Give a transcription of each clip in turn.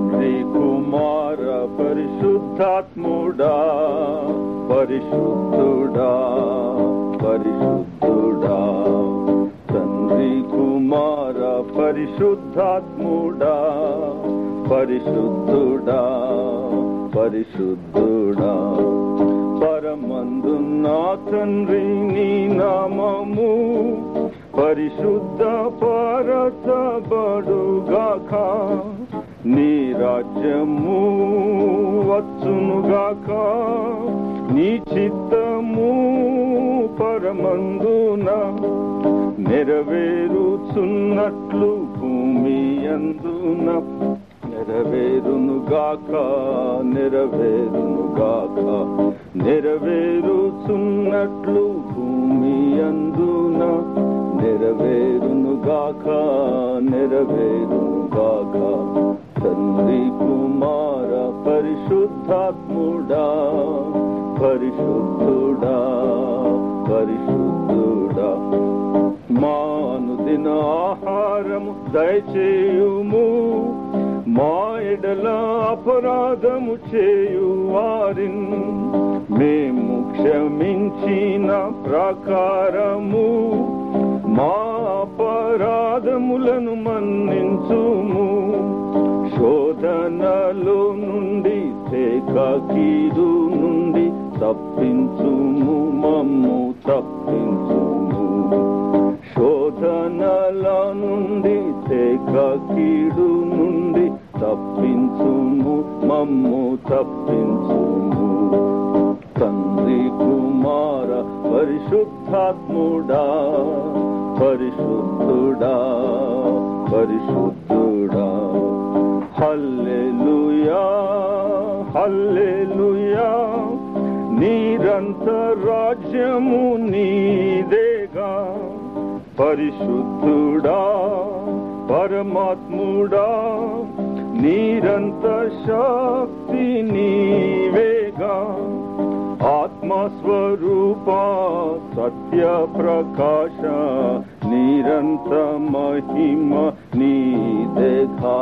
తండ్రి కుమార పరిశుద్ధాత్ముడా పరిశుద్ధుడా పరిశుద్ధుడా తండ్రి కుమార పరిశుద్ధాత్ముడా పరిశుద్ధుడా పరిశుద్ధుడా పరమందున్న తండ్రి నీ నామము పరిశుద్ధ పరచబడుగాక నీ రాజ్యము వచ్చునుగాక నీ చిత్తము పరమందున నెరవేరుచున్నట్లు భూమి అందున నెరవేరునుగాక నెరవేరునుగాక నెరవేరుచున్నట్లు భూమి అందున నెరవేరునుగాక నెరవేరునుగాక తండ్రి కుమార పరిశుద్ధాత్ముడా పరిశుద్ధుడా పరిశుద్ధుడా మానుదిన ఆహారము దయచేయుము మా ఎడల అపరాధము చేయు వారిన్ మేము క్షమించిన ప్రకారము మా అపరాధములను మన్నించుము శోధనలో నుండి కీడు నుండి తప్పించుము మమ్ము తప్పించుము శోధనల నుండి కీడు నుండి తప్పించుము మమ్ము తప్పించుము తండ్రి కుమార పరిశుద్ధాత్ముడా పరిశుద్ధుడా పరిశుద్ధుడా హల్లెలూయా హల్లెలూయా నిరంతరాజ్యము నీదేగా పరిశుద్ధుడా పరమాత్ముడా నిరంత శక్తి నీవేగా ఆత్మస్వరూప సత్య ప్రకాశ నిరంత మహిమ నీదేగా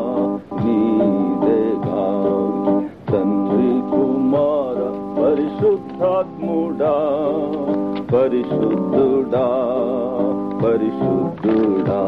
నీదేగా తండ్రి కుమార పరిశుద్ధాత్ముడా పరిశుద్ధుడా పరిశుద్ధుడా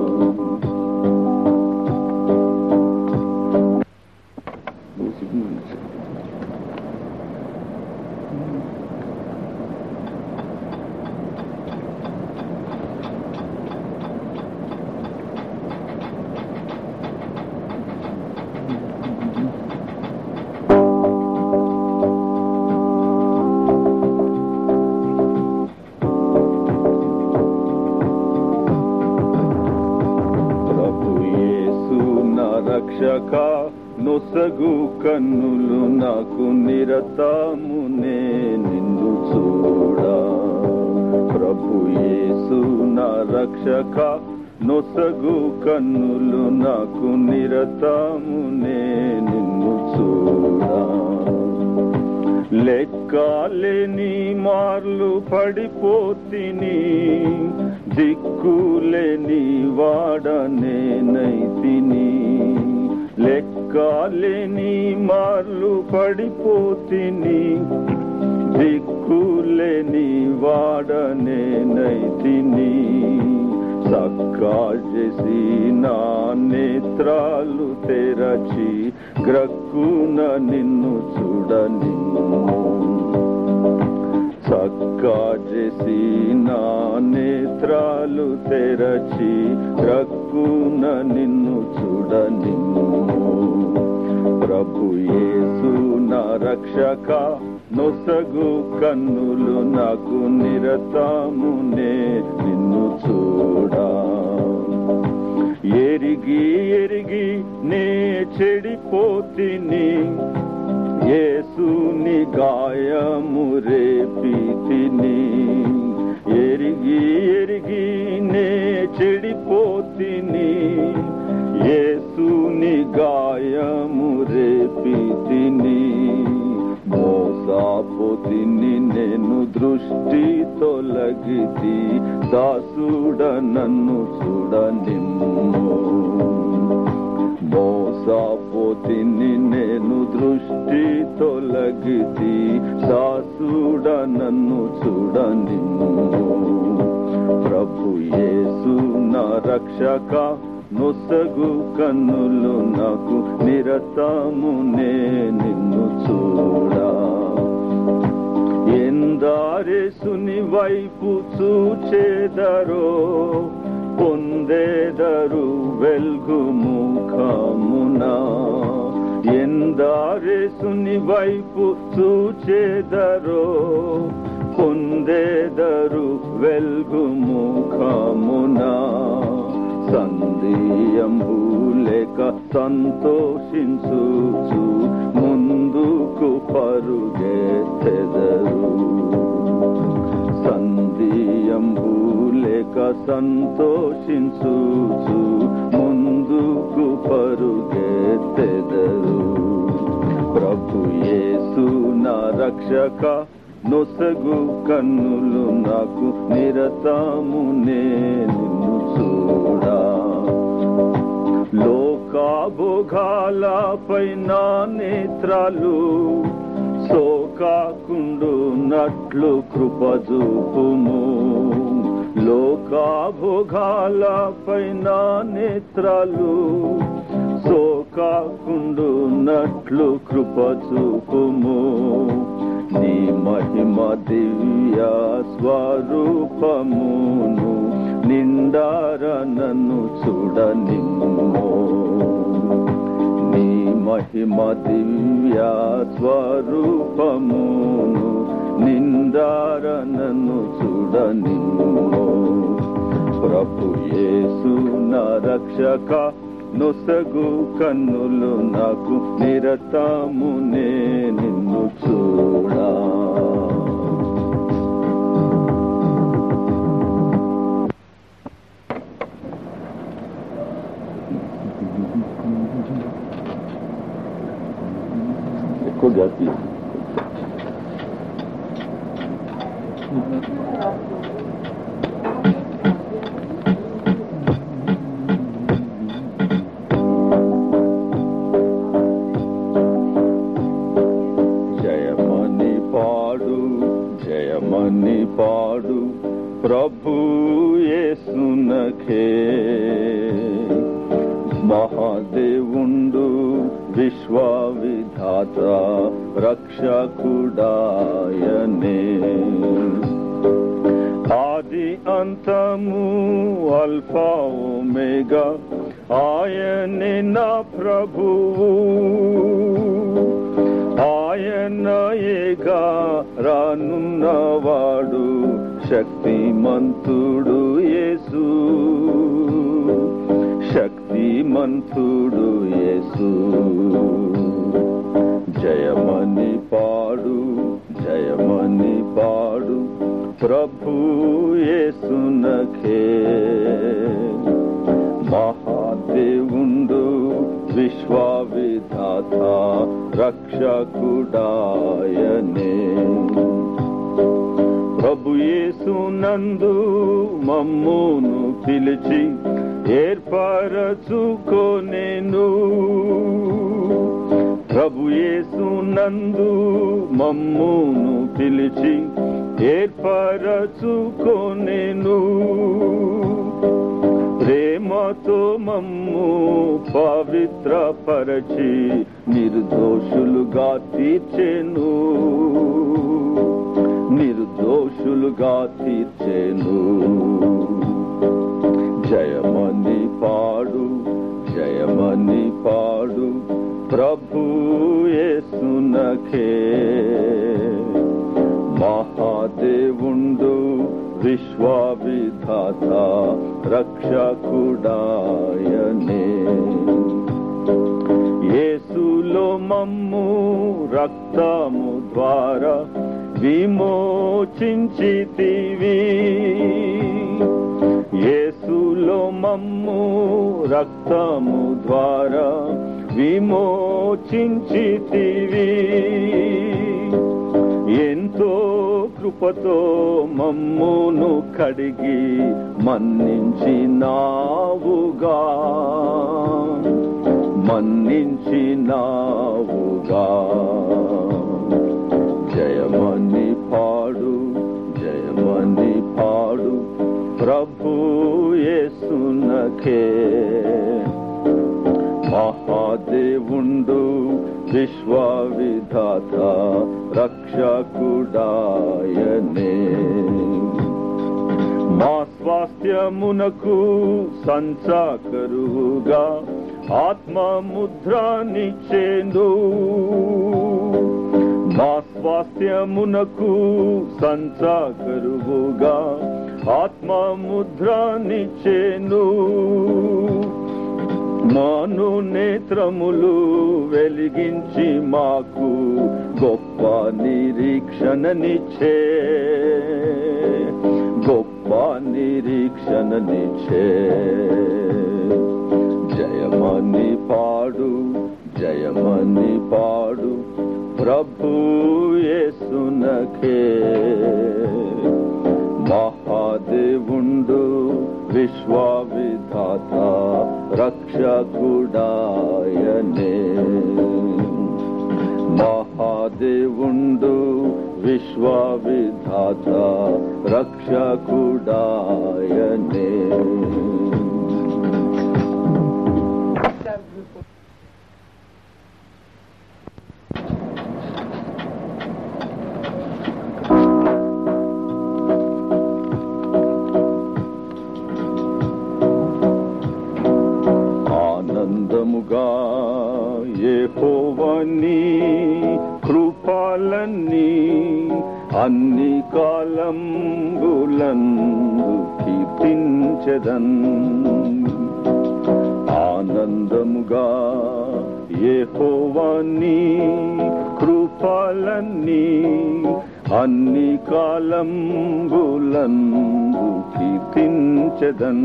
ప్రభు యేసు నా రక్షక నొసగు కన్నులు నాకు నిరతము నే నిన్ను చూడా ప్రభు యేసు నా రక్షక నొసగు కన్నులు నాకు నిరతము నే నిన్ను చూడా లెక్కాలేని మార్లు పడిపోతిని దిక్కులేని వాడనే నైతిని లెక్కాలేని మార్లు పడిపోతిని దిక్కులేని వాడనే నైతిని సక్కా చేసి నా నేత్రాలు తెరచి గ్రక్కున నిన్ను చూడ నిన్ను చక్కా చేసి నా నేత్రాలు తెరచి గ్రక్కున నిన్ను చూడ నిన్ను ప్రభు యేసు నా రక్షక నొసగు కన్నులు నాకు నిరతమునే నిన్ను చూడా ఎరిగి ఎరిగి నే చెడిపోతిని యేసుని గాయము రేపితిని ఎరిగి ఎరిగి నే చెడిపోతిని యేసుని గాయము రేపితిని మోసాపోతిని నేను దృష్టి తొలగితి దాసుడ నన్ను చూడ నిమ్ము మోసాపో నిన్ను ప్రభు యేసు నా రక్షక నొసగు కన్నులు నాకు నిరతము నే నిన్ను చూడా ఎందారేసుని వైపు చూచేదరో పొందేదరు వెల్గు ముఖమునా ఎందారేసుని వైపు చూచేదరో పొందేదరు వెల్గు ముఖమునా సందేయంబు లేక సంతోషించుచు ముందుకు పరుగెత్తెదరు సందేయంబు లేక సంతోషించుచు ముందుకు పరుగెత్తెదరు ప్రభు యేసు నా రక్షక నొసగు కన్నులు నాకు నిరతము నే నిన్ను చూడా లోకాభోగాలపై నా నేత్రాలు సోకాకుండు నట్లు కృపజూపుము లోకాభోగాలపై నా నేత్రాలు సోకాకుండు నట్లు కృపచూపుము నీ మహిమ దివ్య స్వరూపమును నిండార నన్ను చూడ నిన్ను నీ మహిమ దివ్య స్వరూపమును నిందార నన్ను చూడ నిన్ను ప్రభు యేసు నా రక్షక నొసగు కన్నులు నాకు నిరతము నే నిన్ను చూడా ఎక్కువ గ్యాస్ తీసు. జయమని పాడు జయమని పాడు ప్రభు యేసునఖే మహాదేవుండు విశ్వవిధాత రక్షకుడాయనే ఆది అంతము అల్ఫా ఒమేగా ఆయనే నా ప్రభువు ఆయన ఏగా రానున్నవాడు శక్తిమంతుడు యేసు శక్తిమంతుడు యేసు జయమని పాడు జయమని పాడు ప్రభు యేసునఖే మహాదేవుండు విశ్వవిధాత రక్షకుడాయనే ప్రభు యేసునందు మమ్మును పిలిచి ఏర్పరచుకోనేను ప్రభు యేసునందు మమ్మును పిలిచి ఏర్పరచుకోనేను ప్రేమతో మమ్ము పవిత్రపరచి నిర్దోషులుగా తీర్చెను నిర్దోషులుగా తీర్చెను జయమని పాడు జయమని పాడు ప్రభు యేసునఖే మహాదేవుండు విశ్వవిధాత రక్షకుడాయనే యేసులో మమ్ము రక్తము ద్వారా విమోచించితివి యేసులో మమ్ము రక్తము ద్వారా విమోచించితివి ఎంతో కృపతో మమ్మును కడిగి మన్నించినావుగా మన్నించినావుగా జయమని పాడు జయమ ప్రభు యేసునకే మహాదేవుండు విశ్వవిధాత రక్షకుడాయనే మా స్వాస్థ్యమునకు సంచాకరువుగా ఆత్మముద్రానిచ్చేందు మా స్వాస్థ్యమునకు సంచాకరువుగా ఆత్మముద్రానిచ్చేను మాను నేత్రములు వెలిగించి మాకు గొప్ప నిరీక్షణనిచ్చే గొప్ప నిరీక్షణనిచ్చే జయమని పాడు జయమని పాడు ప్రభు యేసునకే మహాదేవుండు విశ్వవిధాత రక్షకుడాయనే మహాదేవుండు విశ్వవిధాత రక్షకుడాయనే ఆనందముగా యెహోవాని కృపాలన్నీ అన్ని కాలంబులందు కీర్తించదన్ ఆనందముగా యెహోవాని కృపాలన్నీ అన్ని కాలంబులందు కీర్తించదన్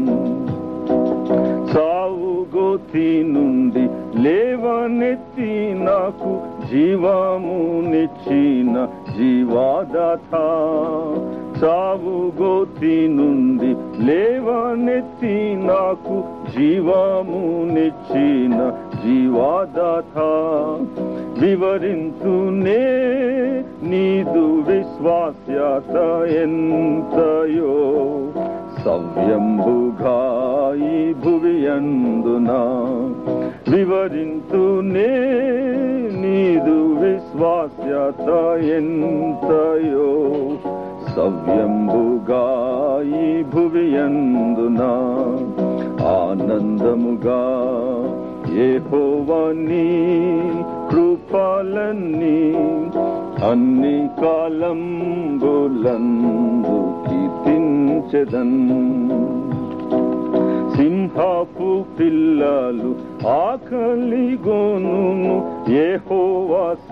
సావుగోతి నుండి లేవనెత్తి నాకు జీవమునిచ్చిన జీవాదాత సావుగోతి నుండి లేవనెత్తి నాకు జీవమునిచ్చిన జీవాదాత వివరింతునే నీదు విశ్వాస్యత ఎంతయో సవ్యంబుగా ఈ భువియందున వివరింతునే నీదు విశ్వాస్యత ఎంతయో సవ్యంబుగా ఈ భువియందున ఆనందముగా ఏహోవని కృపాలన్నీ అన్ని కాలంబులందు కీర్తించదన్ సింహపు పిల్లలు ఆకలిగోను ఏహోవ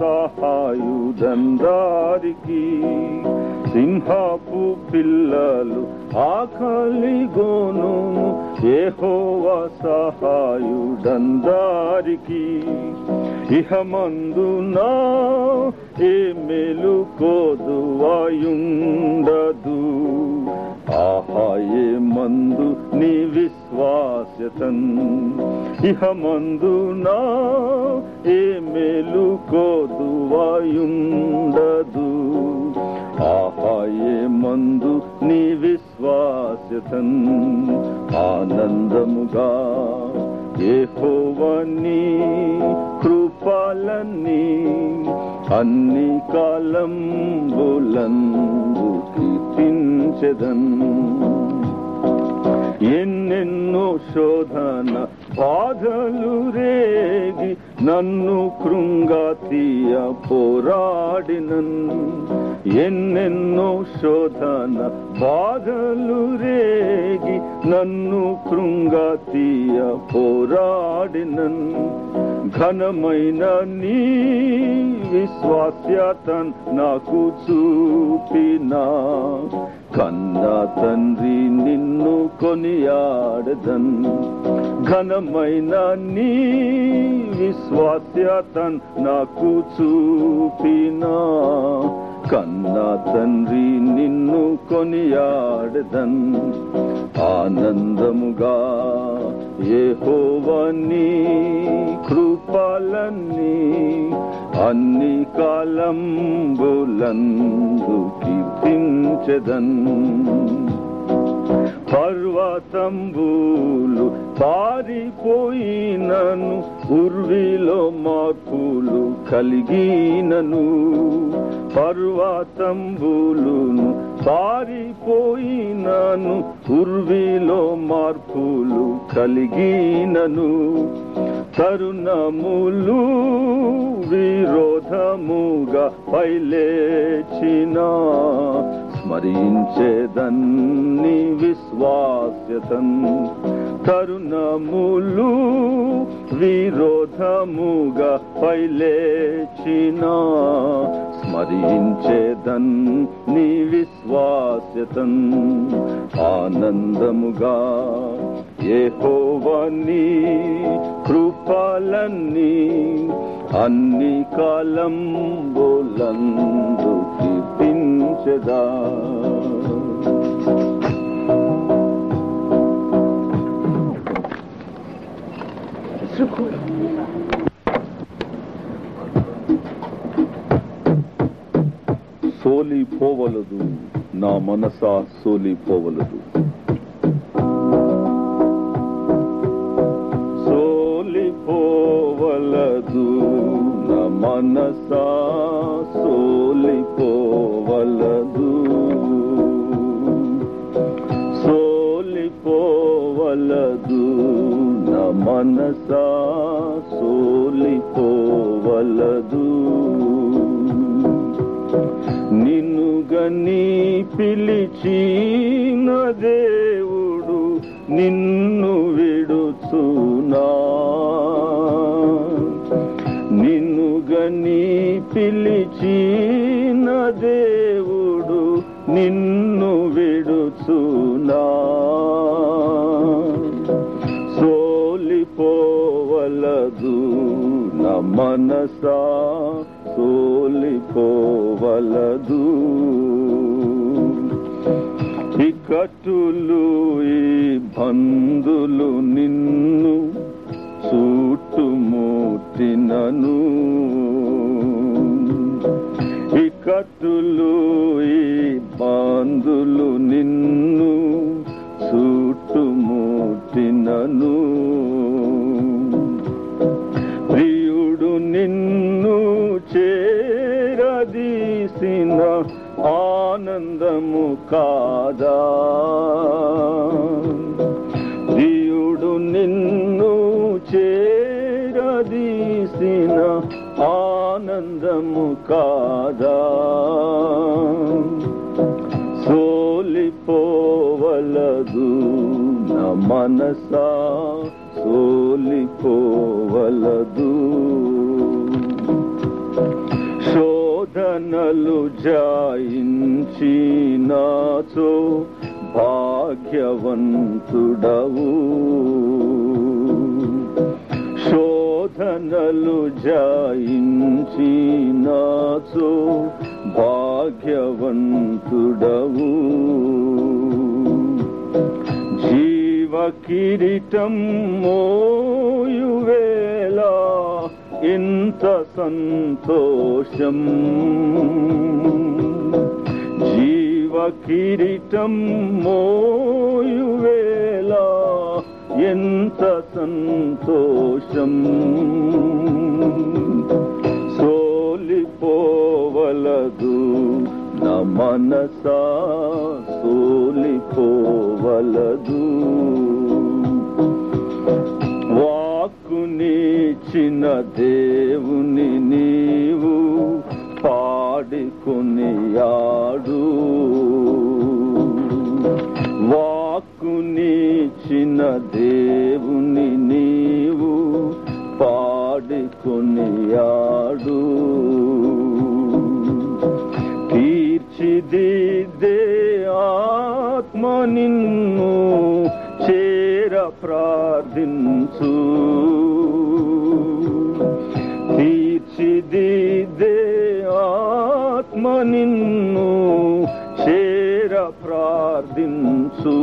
సహాయుదందారికి సింహపు పిల్లలు ఆకలిగోను ఏహోవ సహాయుడందారికి ఇహమందునా ఏ మేలు కోదువాయుండదు ఆహాయే మందు నీ విశ్వాసతన్ ఇహమందునా ఏ మేలు కోదువాయుండదు ఆహాయే మందు నీ విశ్వాసతన్ ఆనందముగా ఏహోవని కృపాలన్నీ అన్ని కాలంబులందు కీర్తించదన్ ఎన్నెన్నో శోధన బాధలు రేగి నన్ను కృంగతీయ పోరాడినన్ ఎన్నెన్నో శోధన బాధలు రేగి నన్ను కృంగతీయ పోరాడినన్ ఘనమైన నీ విశ్వాస్యతన్ నాకు చూపినా కన్న తండ్రి నిన్ను కొనియాడదన్ ఘనమైన నీ విశ్వాస్యతన్ నాకు చూపినా కన్న తండ్రి నిన్ను కొనియాడదన్ ఆనందముగా ఏహోవని కృపాలన్నీ అన్ని కాలంబులందు కీర్తించదన్ పర్వతంబులు పారిపోయినను ఉర్విలో మార్పులు కలిగినను పర్వతంబులును పారిపోయినను ఉర్విలో మార్పులు కలిగినను తరుణములు విరోధముగా పైలేచిన స్మరించేదన్ని విశ్వాస్యతన్ తరుణములు విరోధముగా పైలేచిన స్మరించేదన్ నీ విశ్వాస్యతన్ ఆనందముగా ఏహోవని కృపలన్నీ అన్ని కాలం బోలందు కీర్తించదా సోలిపోవలదు నా మనస సోలిపోవలదు సోలిపోవలదు నా మనస సోలిపోవలదు సోలిపోవలదు నా మనస సోలిపోవలదు నిన్ను గని పిలిచిన దేవుడు నిన్ను విడుచునా నిన్ను గని పిలిచిన దేవుడు నిన్ను విడుచునా సోలిపోవలదు నా మనసా సోలిపోవలదు ఇకట్టులు ఈ బంధులు నిన్ను చుట్టుముట్టినను ఇకట్టులు ఈ బంధులు నిన్ను చుట్టుముట్టినను ప్రియుడు నిన్ను చేరదీసిన ఆనందము కాదా ప్రియుడు నిన్ను చేరదీసిన ఆనందము కాదా సోలిపోవలదు నా మనసా సోలిపోవలదు శోధనలు జాయించినాచో భాగ్యవంతుడవు శోధనలు జాయించినాచో భాగ్యవంతుడవు జీవ కిరీటం మోయువేళ ఎంత సంతోషం జీవ కిరీటం మోయువేళ ఎంత సంతోషం సోలిపోవలదు నా మనసా సోలిపోవలదు వాక్కునిచ్చిన దేవుని నీవు పాడుకొని ఆడు వాక్కునిచ్చిన దేవుని నీవు పాడుకొని ఆడు తీర్చిదిద్దే ఆత్మ నిన్ను చేర ప్రార్థించు తీర్చిదిద్దే ఆత్మ నిన్ను చేర ప్రార్థించు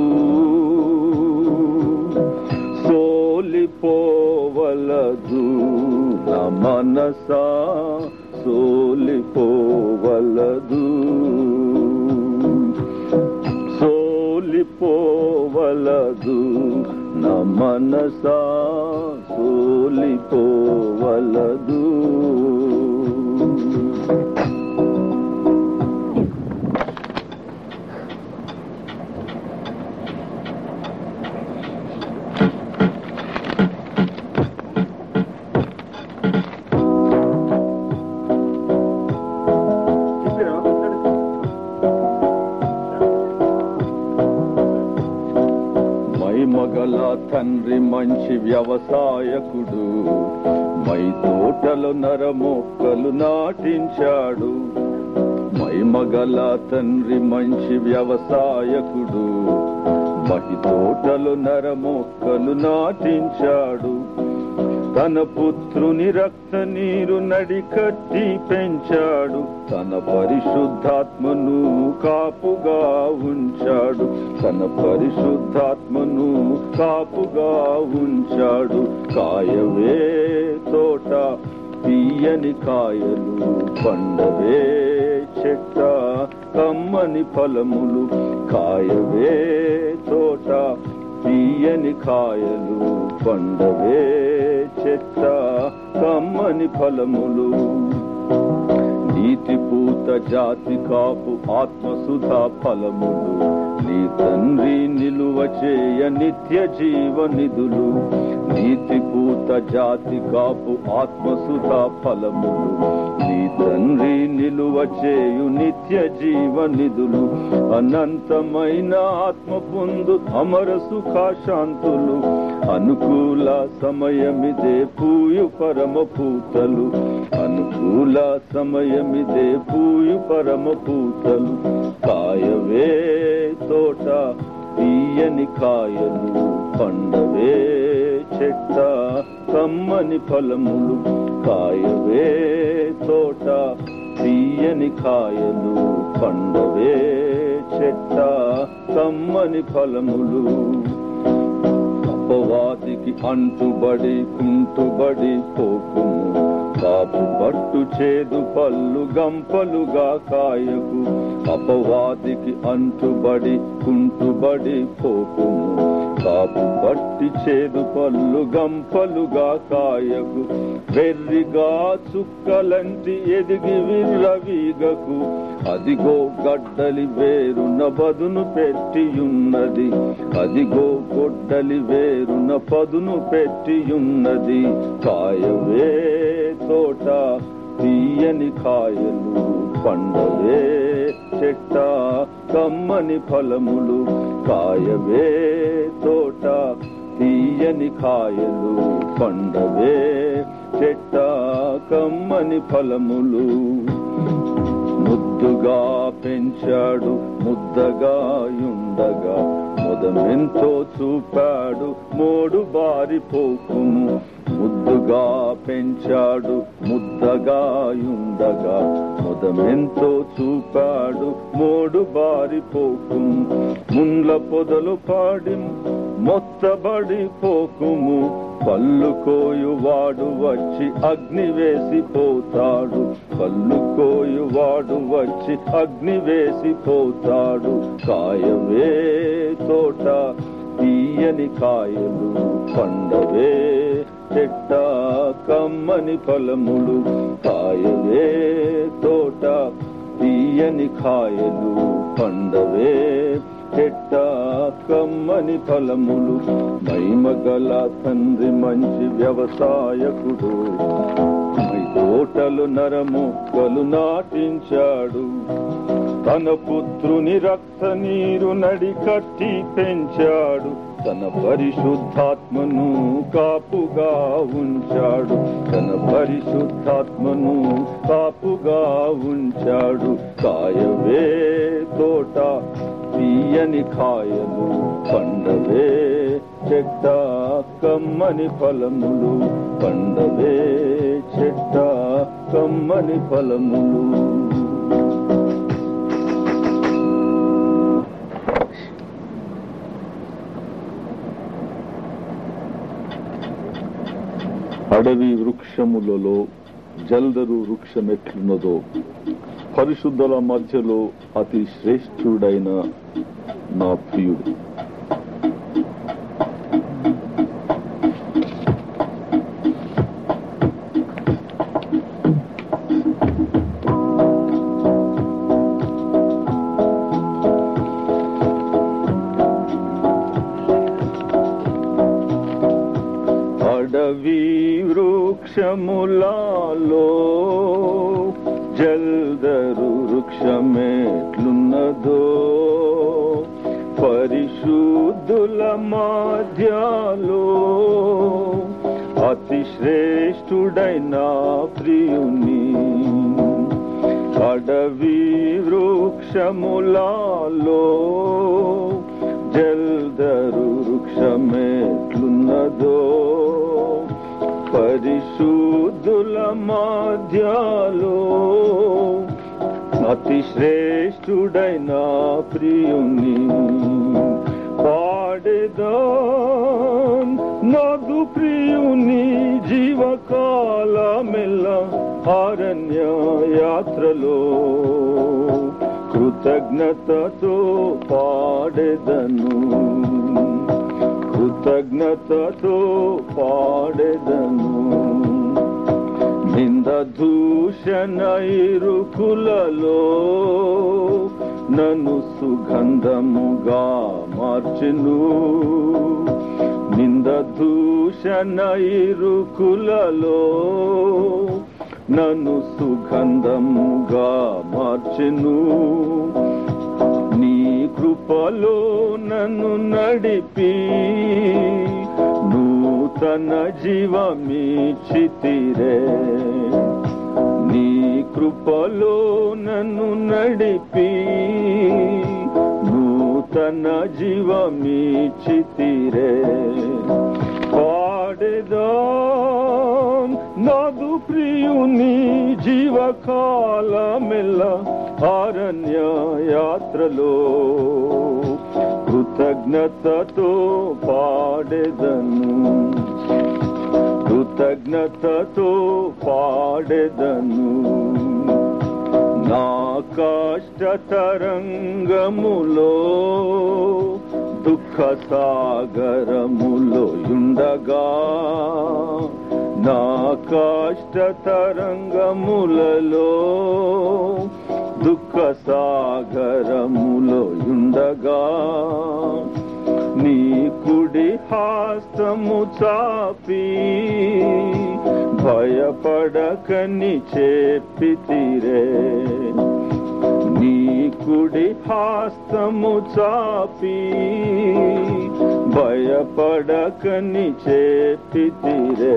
సోలిపోవలదు నా మనసా సోలిపోవలదు సోలిపోవలదు సోలిపోవలదు నా మనసా సోలిపోవలదు మైమగల తండ్రి మంచి వ్యవసాయకుడు మై తోటలో నరమొక్కలు నాటించాడు మైమగల తండ్రి మంచి వ్యవసాయకుడు మహి తోటలు నరమొక్కలు నాటించాడు తన పుత్రుని రక్త నీరు నడికట్టి పెంచాడు తన పరిశుద్ధాత్మను కాపుగా ఉంచాడు తన పరిశుద్ధాత్మను కాపుగా ఉంచాడు కాయవే తోట తీయని కాయలు పండవే చెట్ట కమ్మని ఫలములు కాయవే తోట తీయని కాయలు పండవే చెట్ట కమ్మని ఫలములు నీతి పూత జాతి కాపు ఆత్మసుధా ఫలములు నీ తండ్రి నిలువ చేయ నిత్య జీవ నిధులు నీతి పూత జాతి కాపు ఆత్మసుధా ఫలములు నీ తండ్రి నిలువ చేయు నిత్య జీవ నిధులు అనంతమైన ఆత్మ పొందు అమర సుఖాశాంతులు అనుకూల సమయమిదే పూయు పరమ పూతలు అనుకూల సమయమిదే పూయు పరమ పూతలు కాయవే తోట తీయని కాయలు పండవే చెట్ట కమ్మని ఫలములు కాయవే తోట తీయని కాయలు పండవే చెట్ట కమ్మని ఫలములు అపవాదికి అంటుబడి కుంటుబడి పోకుము కాపు పట్టు చేదు పళ్ళు గంపలుగా కాయకు అపవాదికి అంటుబడి కుంటుబడి పోకుము కాపు పట్టి చేదు పళ్ళు గంపలుగా కాయకు వెర్రిగా చుక్కలంటి ఎదిగి విర్రవీగకు అదిగో గడ్డలి వేరున బదును పెట్టియున్నది అదిగో గొడ్డలి వేరున పదును పెట్టియున్నది కాయవే తోట తీయని కాయలు పండవే చెట్ట కమ్మని ఫలములు కాయవే తోట తీయని కాయలు పండవే చెట్ట కమ్మని ఫలములు ముద్దుగా పెంచాడు ముద్దగా యుండగా ముదమెంతో చూపాడు మోడు బారిపోకుము ముద్దుగా పెంచాడు ముద్దగా యుండగా ముదమెంతో చూపాడు మోడు బారిపోకుము ముండ్ల పొదలు పాడి మొత్తబడి పోకుము పళ్ళు కోయువాడు వచ్చి అగ్ని వేసిపోతాడు పళ్ళు కోయువాడు వచ్చి అగ్ని వేసిపోతాడు కాయవే తోట తీయని కాయలు పండవే చెట్ట కమ్మని ఫలములు కాయవే తోట తీయని కాయలు పండవే చెట్ట కమ్మని ఫలములు మహిమగల తండ్రి మంచి వ్యవసాయకుడు మై తోటలు నరముక్కలు నాటించాడు తన పుత్రుని రక్త నీరు నడి కట్టి పెంచాడు తన పరిశుద్ధాత్మను కాపుగా ఉంచాడు తన పరిశుద్ధాత్మను కాపుగా ఉంచాడు కాయవే తోట తీయని కాయలు పండవే చెట్ట కమ్మని ఫలములు పండవే చెట్ట కమ్మని ఫలములు అడవి వృక్షములలో జల్దరు వృక్షమెట్లున్నదో పరిశుద్ధుల మధ్యలో అతి శ్రేష్ఠుడైన నా ప్రియుడు వృక్షములలో జల్దరు వృక్షమెట్లున్నదో పరిశుద్ధుల మాధ్యాలో అతి శ్రేష్ఠుడైన ప్రియుని అడవి వృక్షములలో జల్దరు వృక్షమెట్లున్నదో పరిశుద్ధుల మాధ్యాలో అతి శ్రేష్ఠుడైన ప్రియుని పాడేదాం నదు ప్రియుని జీవకాలమెల్ల అరణ్య యాత్రలో కృతజ్ఞతతో పాడెదను కృతజ్ఞతతో పాడెదను నింద దూషణ ఇరుకులలో నన్ను సుగంధముగా మార్చెను నింద దూషణ ఇరుకులలో నన్ను సుగంధముగా మార్చెను నీ కృపలో నన్ను నడిపి నూతన జీవమీచితిరే నీ కృపలో నన్ను నడిపి నూతన జీవమీచితిరే పాడేదాం నాదు ప్రియుని జీవకాలమెల్ల అరణ్య యాత్రలో కృతజ్ఞతతో పాడెదను కృతజ్ఞతతో పాడెదను నా కష్ట తరంగములో దుఃఖ సాగరములో యుండగా నా కష్ట తరంగములలో దుఃఖ సాగరములో యుండగా నీ కుడి హాస్తము చాపి భయపడకని చెప్పితిరే నీ కుడి హాస్తము చాపి భయపడకని చెప్పితిరే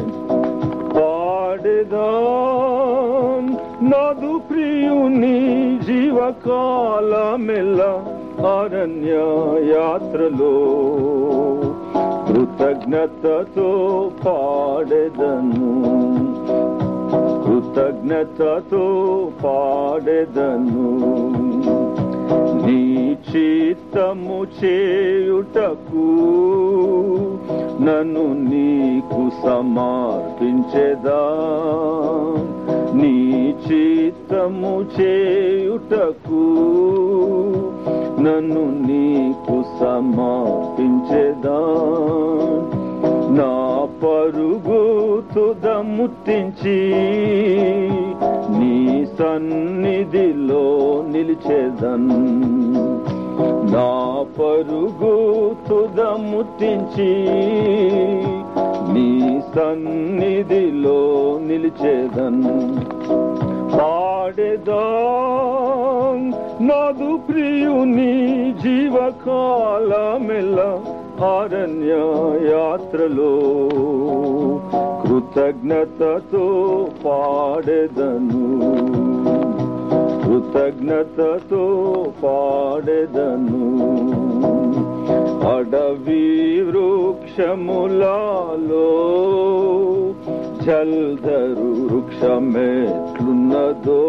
పాడేదాం నదు ప్రియుని జీవకాలమెల్ల అరణ్య యాత్రలో కృతజ్ఞతతో పాడెదను కృతజ్ఞతతో పాడెదను నీ చిత్తము చేయుటకు నన్ను నీకు సమర్పించెదా నీ చిత్తము చేయుటకు నన్ను నీకు సమర్పించెదా నా పరుగు తుదముట్టించి నీ సన్నిధిలో నిలిచేదన్ నా పరుగు తుదముట్టించి నీ సన్నిధిలో నిలిచేదన్ పాడేదాం నాదు ప్రియుని జీవకాలమెల్ల అరణ్య యాత్రలో కృతజ్ఞతతో పాడెదను కృతజ్ఞతతో పాడెదను అడవి వృక్షములలో జల్దరు వృక్షమెట్లున్నదో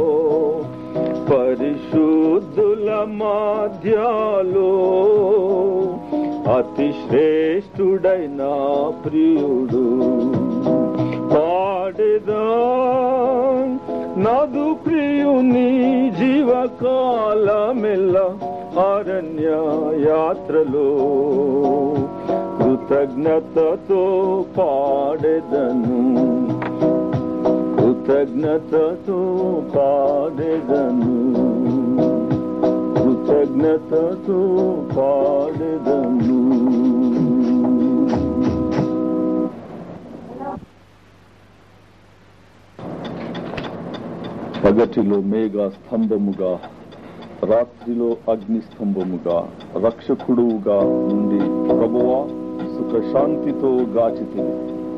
పరిశుద్ధుల మాధ్యాలో అతి శ్రేష్ఠుడైన ప్రియుడు పాడేదా నదు ప్రియుని జీవకాలమెల్ల అరణ్య యాత్రలో కృతజ్ఞతతో పాడెదను కృతజ్ఞతతో పాడెదను కృతజ్ఞతతో పాడెదను పగటిలో మేఘ స్తంభముగా రాత్రిలో అగ్ని స్తంభముగా రక్షకుడుగా నుండి ప్రభువా సుఖశాంతితో గాచితివి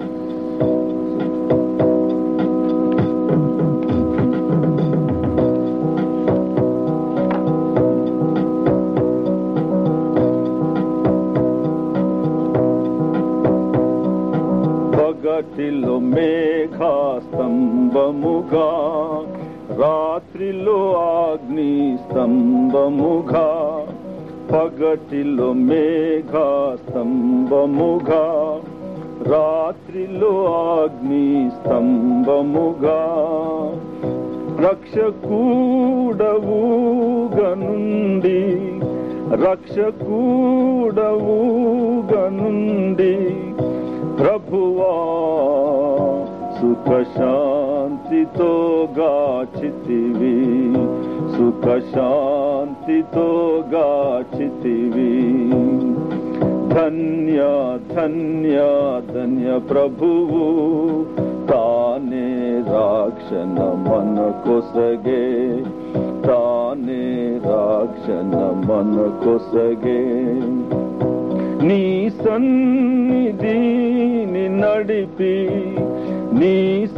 పగటిలో మేఘ స్తంభముగా రాత్రిలో అగ్ని స్తంభముగా పగటిలో మేఘ స్తంభముగా రాత్రిలో అగ్ని స్తంభముగా రక్షకూడవుగనుండి రక్షకూడవుగనుండి ప్రభువా సుఖశాంతితో గాచితివి సుఖశాంతితో గాచితివి ధన్య ధన్య ధన్య ప్రభువు తానే రాక్షణ మన కొసగే తానే రాక్షణ మన కొసగే నీ సన్నిధిని నడిపి నీ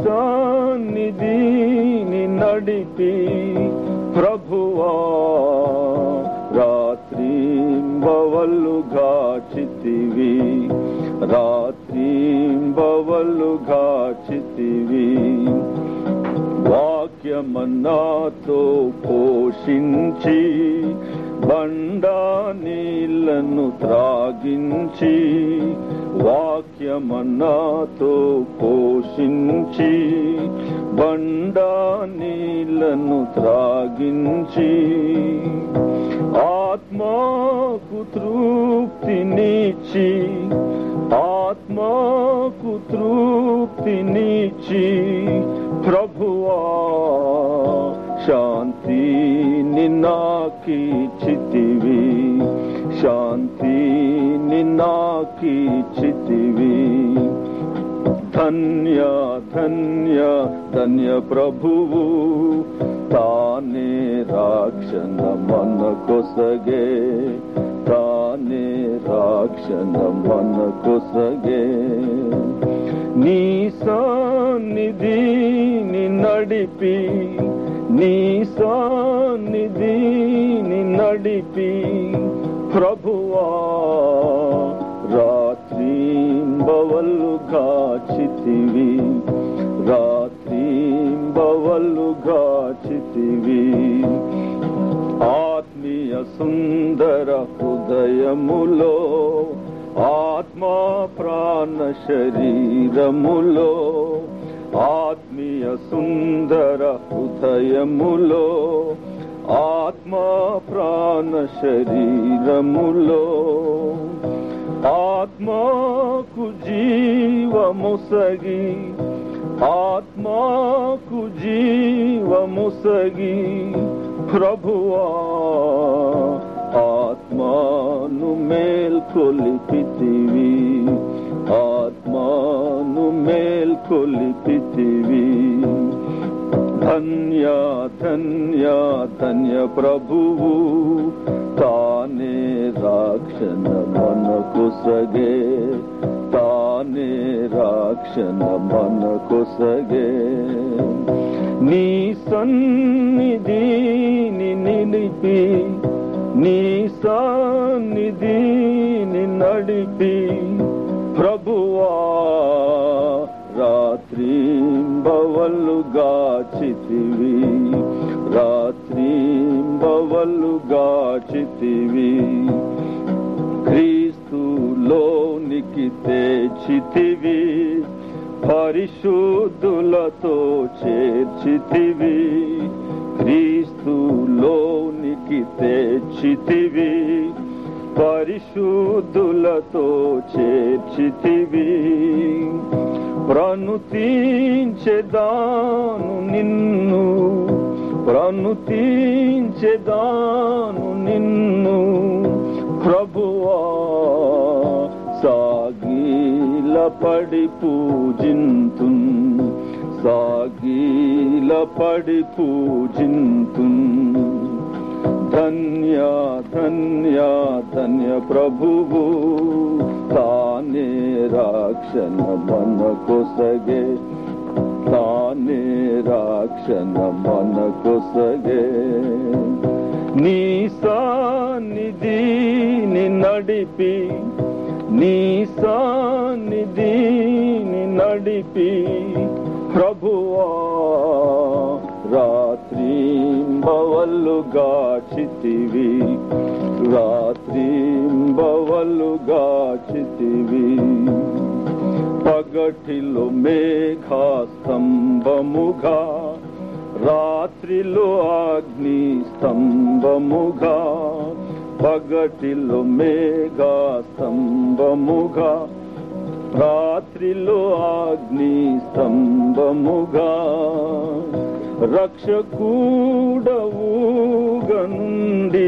సన్నిధిని నడిపి ప్రభువా రాత్రి బవల్లుగా చితివి రాత్రి బవల్లుగా చితివి వాక్యమన్నాతో పోషించి బండా నీళ్లను త్రాగించి వాక్యమన్నాతో పోషించి బండా నీళ్లను త్రాగించి ఆత్మకు తృప్తినిచ్చి ఆత్మకు తృప్తినిచ్చి ప్రభువా శాంతి నిన్నాకి చితివి శాంతి నిన్నాకి చితివి ధన్య ధన్య ధన్య ప్రభువు తానే రాక్షణ మన కొసగే తానే రాక్షణ మన కొసగే నీ సన్నిధిని నడిపి నీ సన్నిధిని నడిపి ప్రభువా రాత్రి బవల్లుగా చితివి రాత్రి బవల్లుగా చితివి ఆత్మీయ సుందర హృదయములో ఆత్మ ప్రాణ శరీరములో ఆత్మీయ సుందర హృదయములో ఆత్మ ప్రాణ శరీరములో ఆత్మకు జీవముసగి ఆత్మకు జీవముసగి ప్రభువా ఆత్మాను మేల్కొలిపితివి ఆత్మాను మేల్కొలిపితివి ధన్య ధన్య ధన్య ప్రభువు తానే రాక్షణ మన కొసగే తానే రాక్షణ మన కొసగే నీ సన్నిధిని నిలిపి నీ సన్నిధిని నడిపి ప్రభువా రాత్రి బవల్లుగా చితివి రాత్రి బవల్లుగా చితివి క్రీస్తులోనికి తెచ్చితివి పరిశుద్ధులతో చేర్చితివి క్రీస్తులోనికి తెచ్చితివి పరిశుద్ధులతో చేర్చితివి ప్రణుతించెదాను నిన్ను ప్రణుతించెదాను నిన్ను ప్రభువా సాగీల పడి పూజింతు సాగీల సాగిలపడి పూజింతు ధన్య ధన్య ధన్య ప్రభువు తానే రాక్షణ మన కొసగే తానే రాక్షణ మన కొసగే నీ సాన్నిధిని నడిపి నీ సాన్నిధిని నడిపి ప్రభువా రాత్రి బవల్లుగా చితివి రాత్రి బవల్లుగా చితివి పగటిలో మేఘా స్తంభముగా రాత్రిలో అగ్ని స్తంభముగా పగటిలో మేఘా స్తంభముగా రాత్రిలో అగ్ని స్తంభముగా రక్షకూడవుగనుండి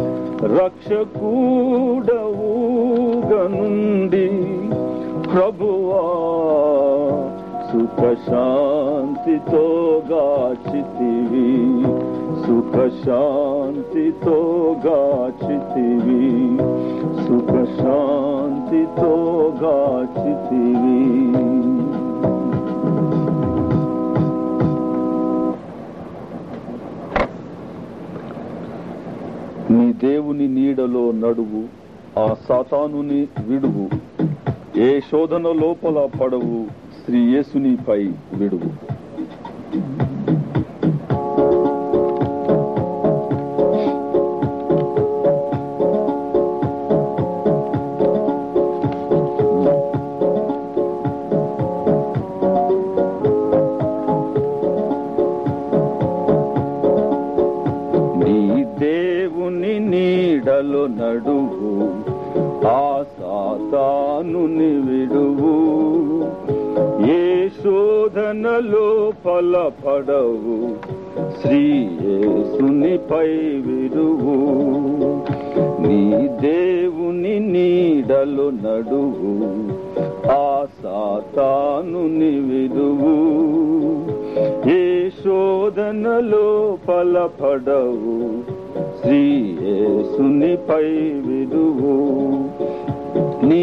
రక్షకూడవుగనుండి ప్రభువా సుఖ శాంతితో గాచితివి సుఖ శాంతితో గాచితివి సుఖ శాంతితో గాచితివి నీ దేవుని నీడలో నడువు ఆ సాతానుని విడువు ఏ శోధన లోపల పడవు శ్రీ యేసునిపై విడువు నీ దేవుని నీడలో నడువు ఆ సాతానుని విడువు ఏ శోధనలో ఫలపడవు శ్రీ యేసునిపై విడువు నీ దేవుని నీడలో నడువు ఆ సాతానుని విడువు ఏ శోధనలో ఫలపడవు శ్రీ యేసునిపై విడువు నీ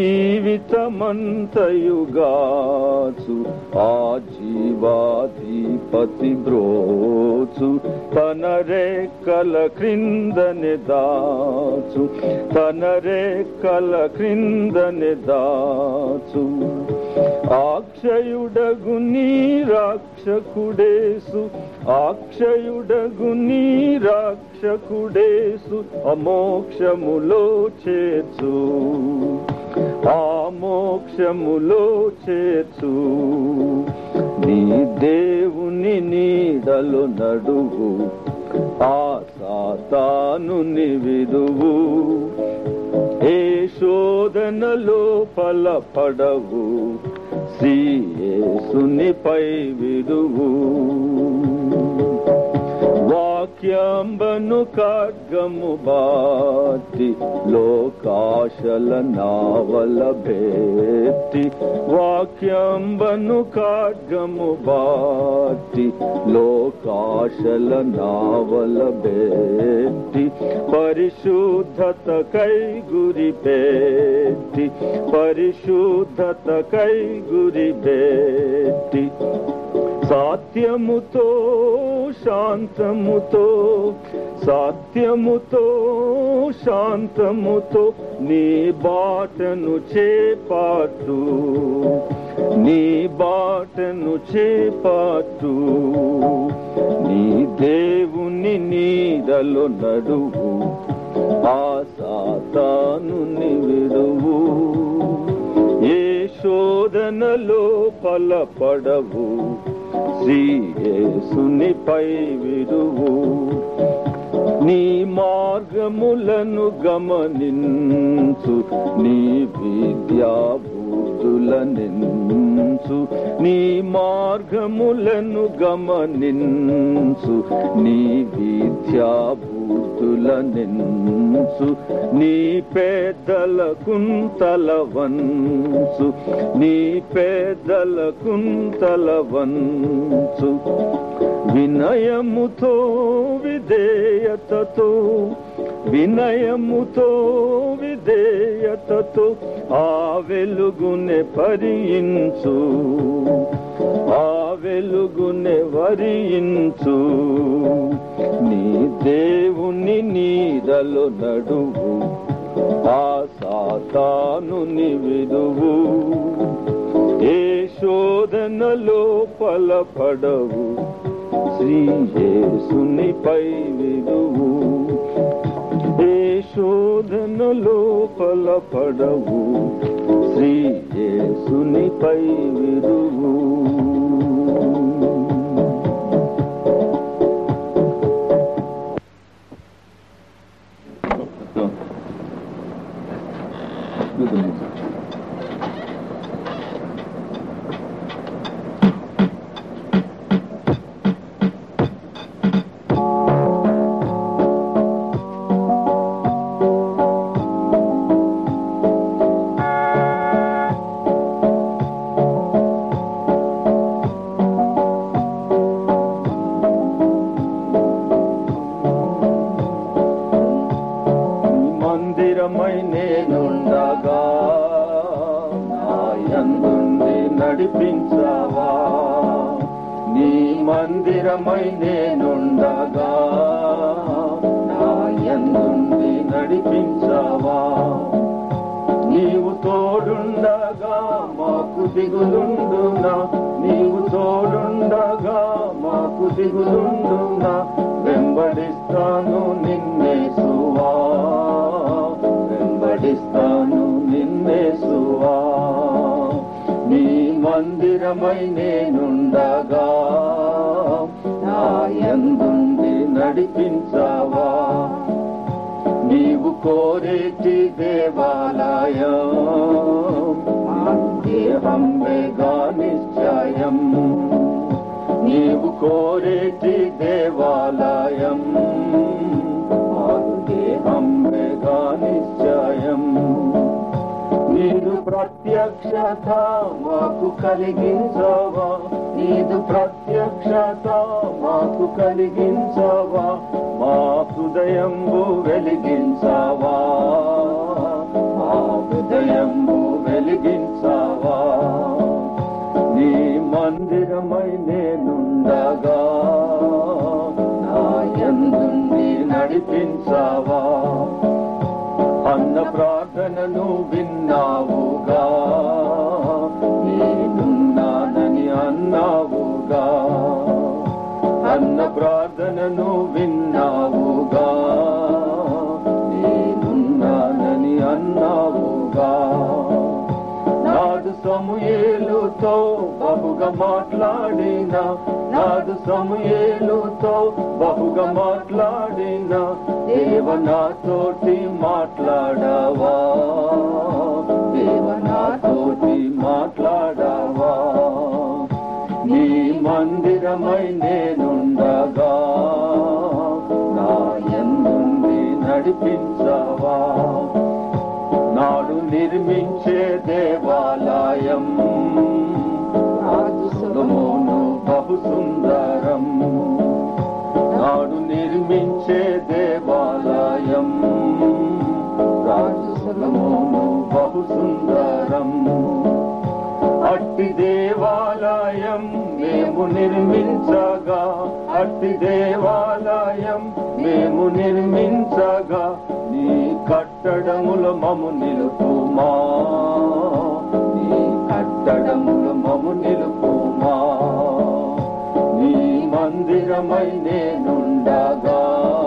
జీవితమంతయుగాచు ఆ జీవాధిపతి బ్రోచు తన రెక్కల క్రిందనే దాచు తన రెక్కల క్రిందనే దాచు ఆక్షయుడగు నీ రాక్షకుడేసు ఆక్షయుడగు నీ రాక్షకుడేసు అమోక్షములో చేర్చు ఆ మోక్షములో చేర్చు నీ దేవుని నీడలో నడువు ఆ సాతానుని విడువు ఏ శోధనలో ఫలపడవు శ్రీ యేసునిపై విడువు వాక్యంబను ఖడ్గము బాటి లోకాశల నావల భేటి వాక్యంబను ఖడ్గము బాటి లోకాశల నావల భేటి పరిశుద్ధత కై గురి పెట్టి పరిశుద్ధత కై గురి పెట్టి సాత్యముతో శాంతముతో సాత్యముతో శాంతముతో నీ బాటను చేపాటు నీ బాటను చేపాటు నీ దేవుని నీడలో నడువు ఆ సాతాను విడువు ఏ శోధనలో ఫలపడవు శ్రీ యేసునిపై విడువు నీ మార్గములను గమనించు నీ విద్యా బుద్ధులనించు నీ మార్గములను గమనించు నీ విద్యా బుద్ధులనించు వృద్ధుల నిన్సు నీ పేదల కుంతల వంచు నీ పేదల కుంతల వంచు వినయముతో విధేయతతో వినయముతో విధేయతతో ఆ వెలుగునే పరియించు ఆ వెలుగునే వరించు నీ దేవుని నీడలో నడువు ఆ సాతాను విడువు ఏ శోధనలో పలపడవు శ్రీ యేసునిపై విడువు ఏ శోధనలో పలపడవు శ్రీ యేసునిపై విడువు నీ మందిరమై నేనుండగా నా యందుండి నడిపించవా నీ మందిరమై నేనుండగా నా యందుండి నడిపించవా నీవు తోడుండగా మాకు దిగులుండునా నీవు తోడుండగా మాకు దిగులుండునా వెంబడిస్తాను నిన్నేసువా వెంబడిస్తాను నిన్నేసువా నీ మందిరమై నేనుండగా నా యందుండి నడిపించవా నీవు కోరేటి దేవాలయం దేహంబేగా నిశ్చయం నీవు కోరేటి దేవాలయం దేహంబేగా నిశ్చయం నీదు ప్రత్యక్షత మాకు కలిగించవా నీదు ప్రత్యక్షత మాకు కలిగించవా మా హృదయంబు వెలిగించవా మా హృదయంబు వెలిగించవా నీ మందిరమై నేనుండగా నా యందుండి నడిపించవా అన్న ప్రార్థనను విన్నావుగా నేనున్నానని అన్నావుగా అన్న ప్రార్థనను విన్నావుగా నేనున్నానని అన్నావుగా నాడు సమూయేలుతో బహుగా మాట్లాడిన నాడు సమూయేలుతో బహుగా మాట్లాడిన దేవ నాతోటి మాట్లాడవా దేవ నాతోటి మాట్లాడవా నీ మందిరమై నేనుండగా నా యందుండి నడిపించవా నాడు నిర్మించే దేవాలయం సొలొమోను బహు సుందరం నాడు నిర్మించే దేవాలయం రాజు సొలొమోను బహు సుందరం అట్టి దేవాలయం మేము నిర్మించగా అట్టి దేవాలయం మేము నిర్మించగా నీ కట్టడముల మము నిలుపుమా నీ కట్టడముల మము నిలుపుమా నీ మందిరమై నేనుండగా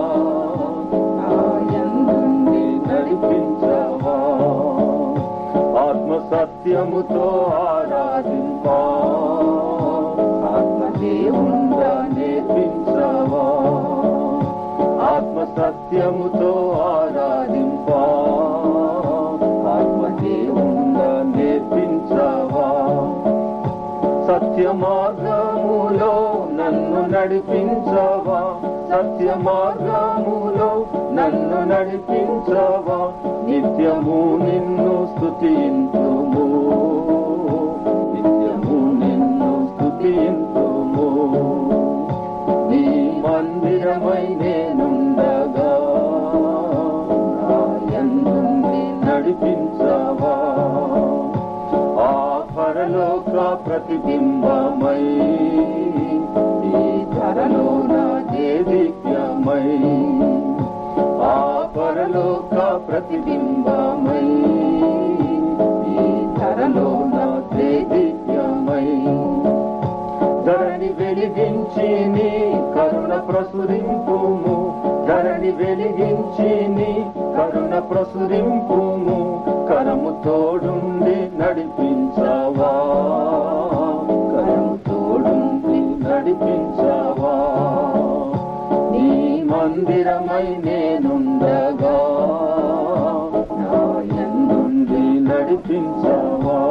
ఆయనుండి నడిపించవా ఆత్మ సత్యముతో ఆరాధింపా ఆత్మ దేవుండా నేర్పించవా ఆత్మ సత్యముతో ఆరాధింపా ఆత్మ దేవుండా నేర్పించవా సత్య మార్గములో నన్ను నడిపించవా సత్య మార్గములో నన్ను నడిపించవా నిత్యము నిన్ను స్తుతింతుము నిత్యము నిన్ను స్తుతింతుము నీ మందిరమై నేనుండగా నా యందు నడిపించవా ఆ పరలోక ప్రతిబింబమై ఈ ధరలోన దేదీప్యమై ఆ పరలోక ప్రతిబింబమై ఈ ధరలోన దేదీప్యమై ధరణి వెలిగించి నీ కరుణ ప్రసురింపుము ధరణి వెలిగించి నీ కరుణ ప్రసురింపుము కరము తోడుండి నడిపించవా కరము తోడుండి నడిపించవా నీ మందిరమై నేనుండగా నా యందుండి నడిపించవా